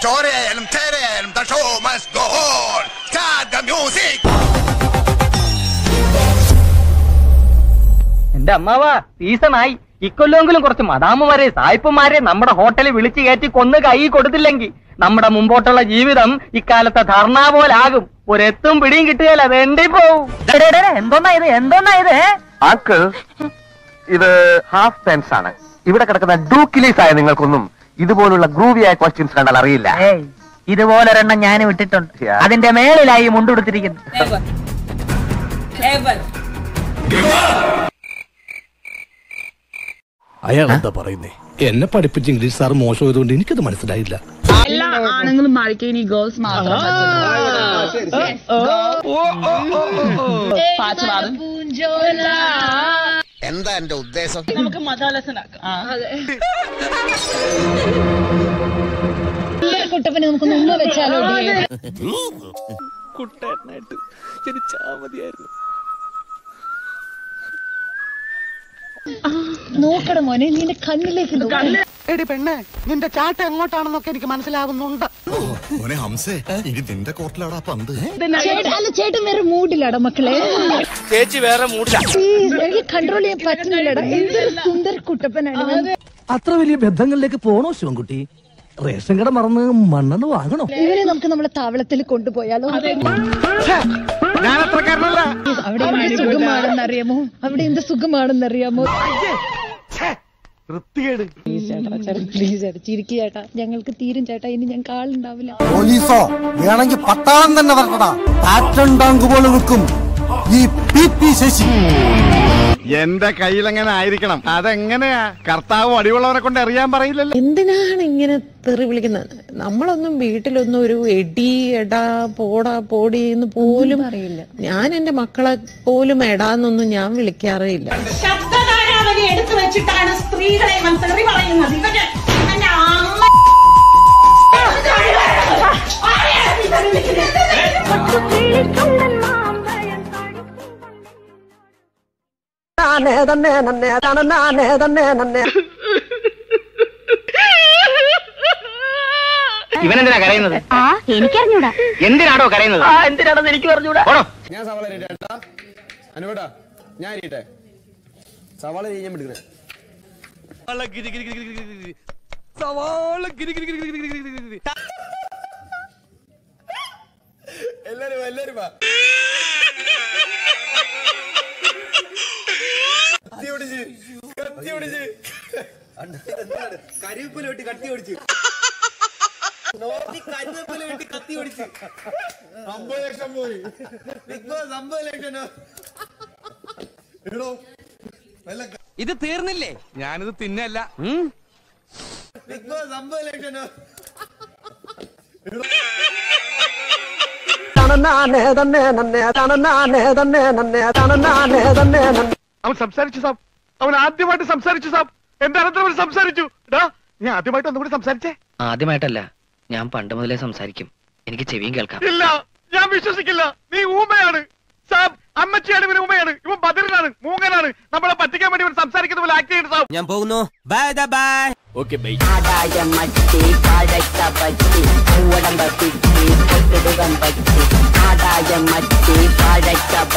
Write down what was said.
ചോരയായാലും ചേരയായാലും the show must go on. Start the music. എന്റെ അമ്മാവാ സീസണായി ഇക്കൊല്ലെങ്കിലും കുറച്ച് മദാമുമാരെ സായിപ്പുമാരെ നമ്മുടെ ഹോട്ടലിൽ വിളിച്ചു കയറ്റി കൊന്ന് കൈ കൊടുത്തില്ലെങ്കിൽ നമ്മുടെ മുമ്പോട്ടുള്ള ജീവിതം ഇക്കാലത്തെ ധർണ പോലാകും ഒരെത്തും പിടിയും കിട്ടുകയല്ല അത് എണ്ടി പോവും എന്തോന്നാ ഇത് എന്തോന്നാ ഇത് അങ്കിൾ ഇത് ഹാഫ് പെൻസ് ആണ് ഇവിടെ കിടക്കുന്ന ഡൂക്കിലീസ് ആയ നിങ്ങൾക്കൊന്നും ഇതുപോലുള്ള ഗ്രൂവിയായ ക്വസ്റ്റ്യൻസ് കണ്ടാൽ അറിയില്ല ഏയ് ഇതുപോലൊരെണ്ണം ഞാൻ വിട്ടിട്ടുണ്ട് Yeah. അതിന്റെ മേളിലായി മുണ്ടെടുത്തിരിക്കുന്നു അയാൾ എന്താ പറയുന്നേ എന്നെ പഠിപ്പിച്ച ഇംഗ്ലീഷ് സാർ മോശമായതുകൊണ്ട് എനിക്കത് മനസ്സിലായില്ല എല്ലാ ആണുങ്ങളും മാറിക്കാൻ ഈ ഗേൾസ് മാത്രം പാച്ചുപാടും എന്താ എന്റെ ഉദ്ദേശം നമുക്ക് മതാലസനാക്കാം കുട്ടപ്പനെ നമുക്ക് മുമ്പ് വെച്ചാലോ കുട്ടേട്ടനായിട്ട് ജനിച്ചാ മതിയായിരുന്നു നോക്കട മോനെ നിന്റെ കണ്ണിലേക്ക് നോക്ക്. എടി പെണ്ണെ നിന്റെ ചാട്ട എങ്ങോട്ടാണെന്നൊക്കെ എനിക്ക് മനസ്സിലാവുന്നുണ്ട് മോനെ ഹംസേ ഇനി നിന്റെ കോർട്ടിലാടാ പന്ത് ചേട്ടാ അല്ല ചേട്ടൻ വേറെ മൂഡിലാടാ മക്കളെ ചേച്ചി വേറെ മൂടില്ല Please, എനിക്ക് കൺട്രോൾ ചെയ്യാൻ പറ്റുന്നില്ലടാ എന്തൊരു സുന്ദർ കുട്ടപ്പനാണ് ഇവൻ. അത്ര വലിയ ബന്ധങ്ങളിലേക്ക് പോണോ ശിവൻകുട്ടി റേഷൻ കട മറന്ന് മണ്ണെണ്ണ വാങ്ങണോ ഇവനെ നമുക്ക് നമ്മളെ താവളത്തിൽ കൊണ്ടുപോയാലോ ഞാൻ അത്രക്കാരനല്ല അവിടെ എന്ത് സുഖമാണെന്നറിയാമോ അവിടെ എന്ത് സുഖമാണെന്നറിയാമോ വൃത്തികേട് പ്ലീസ് ചേട്ടാ ചേട്ടാ പ്ലീസ് ചേട്ടാ ചിരിക്കുക ചേട്ടാ ഞങ്ങൾക്ക് തീരും ചേട്ടാ ഇനി ഞങ്ങൾക്ക് ആളുണ്ടാവില്ല പോലീസോ വേണമെങ്കിൽ പട്ടാളം തന്നെ വരട്ടടാ ആറ്റം ടാങ്ക് പോലെ നിൽക്കും ഈ പി പി ശശി എന്റെ കയ്യിലെങ്ങനെ ആയിരിക്കണം അതെങ്ങനെയാ കർത്താവ് അടിയുള്ളവരെ കൊണ്ട് അറിയാൻ പറയില്ലല്ലോ എന്തിനാണ് ഇങ്ങനെ തെറി വിളിക്കുന്നത് നമ്മളൊന്നും വീട്ടിലൊന്നും ഒരു എടി എടാ പോടാ പോടി എന്ന് പോലും അറിയില്ല ഞാൻ എന്റെ മക്കളെ പോലും എടാന്നൊന്നും ഞാൻ വിളിക്കാറേയില്ല ശബ്ദധാരാവലി എടുത്തു വെച്ചിട്ടാണ് സ്ത്രീകളെ ഇവൻ തെറി പറയുന്നത് ഇവന് എന്റെ അമ്മ ആരെയാണ് നീ തെറി വിളിക്കുന്നത്? ഇവനെന്തിനാ കരയുന്നത് എനിക്കറിഞ്ഞൂടാ എന്തിനാണോ കരയുന്നത് എന്തിനാണെന്ന് എനിക്ക് പറഞ്ഞുകൂടാ ഓടോ ഞാൻ സവാള ഇരിട്ടാ അനുവേട്ടാ ഞാൻ ഇരിട്ടെ സവാള ഞാൻ എടുക്കണേ എല്ലാരും വാ, എല്ലാരും വാ. കത്തി ഒടിച്ച് കത്തി ഒടിച്ച് കരിവേപ്പില വെട്ടി കത്തി ഒടിച്ച് നോക്കി കരിവേപ്പില വെട്ടി കത്തി ഒടിച്ച് അമ്പത് ലക്ഷം പോയി ബിഗ് ബോസ് അമ്പത് ലക്ഷം എടോ വല്ല ഇത് തീർന്നില്ലേ ഞാനിത് തിന്നല്ല ബിഗ് ബോസ് അമ്പത് ലക്ഷം അവൻ സംസാരിച്ചു സാബ് അവൻ ആദ്യമായിട്ട് സംസാരിച്ചു സാബ് എന്റെ അനന്തരം സംസാരിച്ചു ഡാ ഞാൻ ആദ്യമായിട്ട് ഒന്നുകൂടി സംസാരിച്ചേ ആദ്യമായിട്ടല്ല ഞാൻ പണ്ട് മുതലേ സംസാരിക്കും എനിക്ക് ചെവിയും കേൾക്കാം ഇല്ല ഞാൻ വിശ്വസിക്കില്ല നീ ഊമയാണ് സാബ് അമ്മച്ചിയാണ് ഇവൻ ഊമയാണ് ഇവൻ ബദിരനാണ് മൂങ്ങനാണ് നമ്മളെ പറ്റിക്കാൻ വേണ്ടി ഇവൻ സംസാരിക്കുന്ന പോലെ ആക്ട് ചെയ്യുന്നത് സാബ് ഞാൻ പോകുന്നു ബൈ ബൈ ഓക്കെ ബൈ ആദായമത്തി പഴച്ച പറ്റി പൂവടമ്പ പിറ്റി കെട്ടിടുകം പറ്റി ആദായമത്തി പഴച്ച